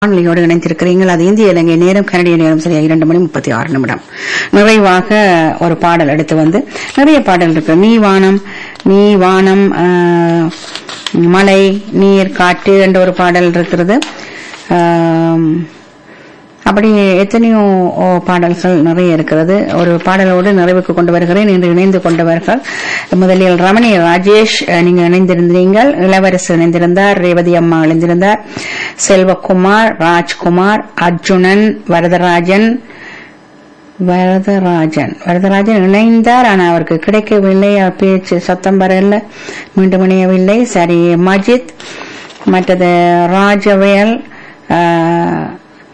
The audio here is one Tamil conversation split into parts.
வானொலியோடு இணைந்திருக்கிறீர்கள் அது இந்திய இலங்கை நேரம் கனடிய நேரம் சரியாக இரண்டு மணி முப்பத்தி ஆறு நிமிடம் நிறைவாக ஒரு பாடல் எடுத்து வந்து நிறைய பாடல் இருக்கு நீ வானம் நீ வானம் ஆஹ், மலை நீர் காற்று என்ற ஒரு பாடல் இருக்கிறது ஆம், அப்படி எத்தனையோ ஓ, பாடல்கள் நிறைய இருக்கிறது ஒரு பாடலோடு நிறைவுக்கு கொண்டு வருகிறேன் இன்று இணைந்து கொண்டவர்கள் முதலில் ரமணி ராஜேஷ் அஹ், நீங்க இணைந்திருந்தீங்கள் இளவரசு இணைந்திருந்தார் ரேவதி அம்மா இணைந்திருந்தார் செல்வகுமார் ராஜ்குமார் அர்ஜுனன் வரதராஜன் வரதராஜன் வரதராஜன் இணைந்தார் ஆனா அவருக்கு கிடைக்கவில்லை அவர் பேச்சு சத்தம் வரல மீண்டும் இணையவில்லை சரி மஜித் மற்றது ராஜவேல் ஆஹ்,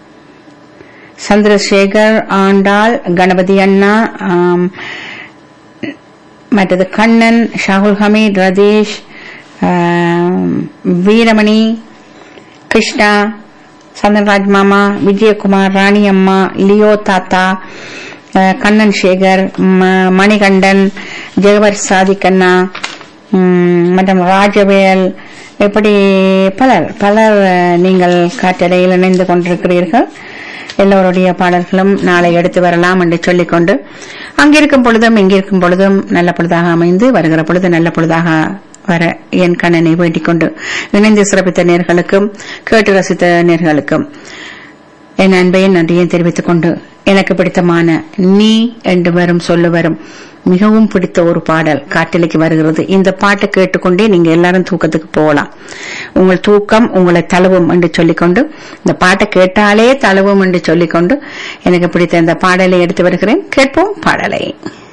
சந்திரசேகர் ஆண்டாள் கணபதி அண்ணா ஆம், மற்றது கண்ணன் ஷாகுல் ஹமீத் ரதீஷ் ஆம், வீரமணி கிருஷ்ணா சந்திரராஜ் மாமா விஜயகுமார் ராணி அம்மா லியோ தாத்தா அஹ், கண்ணன் சேகர் ம- மணிகண்டன் ஜெகவர் சாதிக்கண்ணா ம், மற்றும் ராஜவேல் இப்படி பலர் பலர் அஹ், நீங்கள் காற்றலையில் இணைந்து கொண்டிருக்கிறீர்கள் எல்லோருடைய பாடல்களும் நாளை எடுத்து வரலாம் என்று சொல்லிக்கொண்டு அங்கிருக்கும் பொழுதும் இங்கிருக்கும் பொழுதும் நல்ல பொழுதாக அமைந்து வருகிற பொழுது நல்ல பொழுதாக வர என் கண்ணனை வேண்டிக் கொண்டு இணைந்து சிறப்பித்த நேர்களுக்கும் கேட்டு ரசித்த நேர்களுக்கும் என் அன்பையும் நன்றியும் தெரிவித்துக் கொண்டு எனக்கு பிடித்தமான நீ என்று வரும் சொல்ல வரும் மிகவும் பிடித்த ஒரு பாடல் காட்டிலைக்கு வருகிறது இந்த பாட்டை கேட்டுக்கொண்டே நீங்க எல்லாரும் தூக்கத்துக்கு போகலாம் உங்கள் தூக்கம் உங்களை தழுவும் என்று சொல்லிக்கொண்டு இந்த பாட்டை கேட்டாலே தழுவும் என்று சொல்லிக்கொண்டு எனக்கு பிடித்த இந்த பாடலை எடுத்து வருகிறேன் கேட்போம் பாடலை